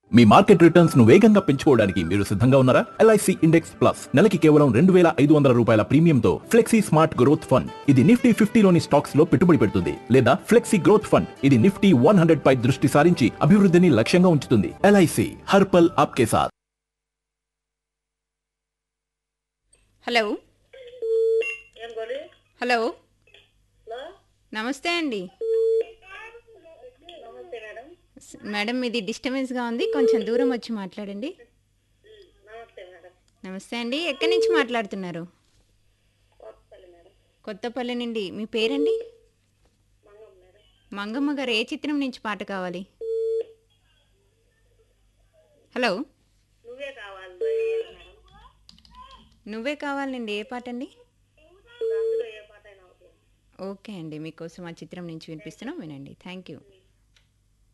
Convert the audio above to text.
మీ market returns ను వేగంగా పెంచుకోవడానికి మీరు సిద్ధంగా ఉన్నారా ఎల్ఐసి ఇండెక్స్ ప్లస్ నెలకి కేవలం రెండు వేల ఐదు వందల రూపాయల ప్రీమియంతో ఫ్లెక్సీ స్మార్ట్ గ్రోత్ ఫండ్ ఇది నిఫ్టీ ఫిఫ్టీలోని స్టాక్స్ లో పెట్టుబడి పెడుతుంది లేదా ఫ్లెక్సీ గ్రోత్ ఫండ్ ఇది నిఫ్టీ వన్ హండ్రెడ్ పై దృష్టి సారించి అభివృద్ధిని లక్ష్యంగా ఉంచుతుంది ఎల్ఐసి హర్పల్ ఆప్కే సాత్ హలో ఏం గోలి హలో హలో నమస్తే అండి నమస్తే మేడం స్- మేడం ఇది డిస్టర్బెన్స్గా ఉంది కొంచెం దూరం వచ్చి మాట్లాడండి నమస్తే మేడం నమస్తే అండి ఎక్కడి నుంచి మాట్లాడుతున్నారు కోటపల్లి మేడం కొత్తపల్లి నుండి మీ పేరండి మంగం మేడం మంగమ్మ గారు ఏ చిత్రం నుంచి పాట కావాలి హలో నువ్వే కావాలి మేడం నువ్వే కావాలండి ఏ పాట అండి అందులో ఏ పాట అయినా ఓకే ఓకే అండి మీకోసం ఆ చిత్రం నుంచి వినిపిస్తున్నాం వినండి థ్యాంక్ యూ